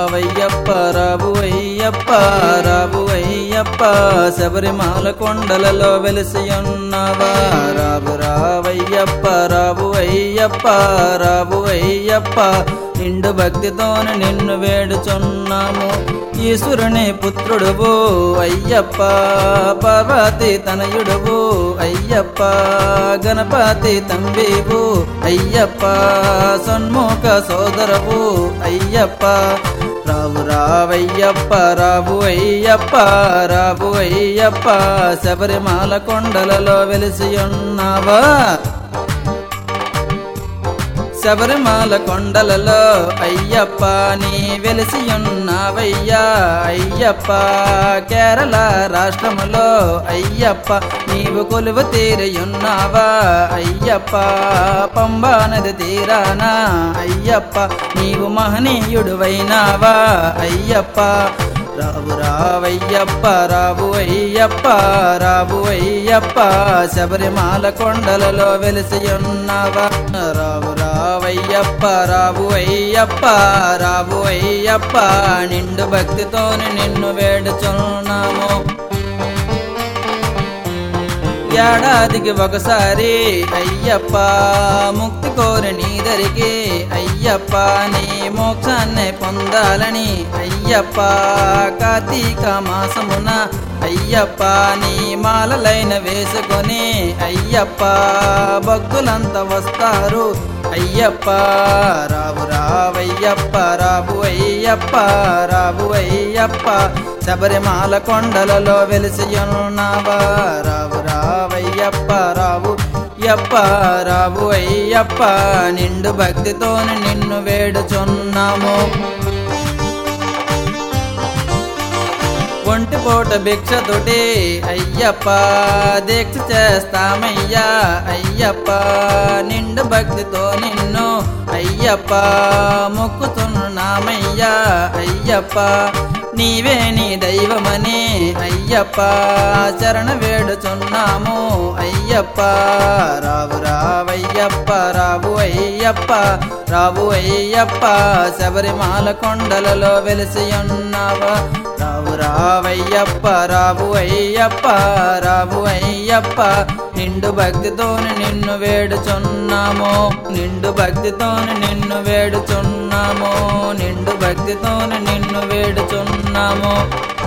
రావయ్యప్ప రావు అయ్యప్ప రావు అయ్యప్ప శబరిమాల కొండలలో వెలిసి ఉన్నవా రావు రావయ్యప్ప రావు అయ్యప్ప రావు అయ్యప్ప నిండు భక్తితోని నిన్ను వేడుచున్నాము ఈశ్వరుని పుత్రుడువు అయ్యప్ప పార్వతి తనయుడువు అయ్యప్ప గణపతి తంబివు అయ్యప్ప సన్ముఖ సోదరవు అయ్యప్ప రావు రావయ్యప్ప రావు అయ్యప్ప రావు అయ్యప్ప శబరిమాల కొండలలో వెలిసి ఉన్నావా శబరిమాల కొండలలో అయ్యప్ప నీ వెలిసి ఉన్నావయ్యా అయ్యప్ప కేరళ రాష్ట్రములో అయ్యప్ప నీవు కొలువు తీరయున్నావా అయ్యప్ప పంబా నది తీరానా అయ్యప్ప నీవు మహనీయుడువైనావా అయ్యప్ప రావు రావయ్యప్ప రావు అయ్యప్ప రావు అయ్యప్ప శబరిమాల కొండలలో వెలిసి ఉన్నావా రావు రావయ్యప్ప రావు అయ్యప్ప రావు అయ్యప్ప నిండు భక్తితోని నిన్ను వేడుచున్నాము ఏడాదికి ఒకసారి అయ్యప్ప ముక్తి కోరి నీదరికి అయ్యప్ప నీ మోక్షాన్ని పొందాలని అయ్యప్ప కార్తీక మాసమున అయ్యప్ప నీ మాలలైన వేసుకొని అయ్యప్ప భక్తులంతా వస్తారు అయ్యప్ప రావు రావయ్యప్ప రావు అయ్యప్ప రావు అయ్యప్ప శబరిమాల కొండలలో వెలిసి ఉన్నావా రావు రావయ్యప్ప రావు యప్ప రావు అయ్యప్ప నిండు భక్తితోని నిన్ను వేడుచున్నాము ఒంటిపూట భిక్షతోటి అయ్యప్ప దీక్ష చేస్తామయ్యా అయ్యప్ప నిండు భక్తితో నిన్ను అయ్యప్ప మొక్కుతున్నామయ్యా అయ్యప్ప నీవే నీ దైవమని అయ్యప్ప చరణ వేడుచున్నాము అయ్యప్ప రావు రావయ్యప్ప రావు అయ్యప్ప రావు అయ్యప్ప శబరిమాల కొండలలో వెలిసి ఉన్నావా రావు రావయ్యప్ప రావు అయ్యప్ప రావు అయ్యప్ప నిండు భక్తితోని నిన్ను వేడుచున్నాము నిండు భక్తితోని నిన్ను వేడుచున్నాము నిండు భక్తితోని నిన్ను వేడుచున్నాము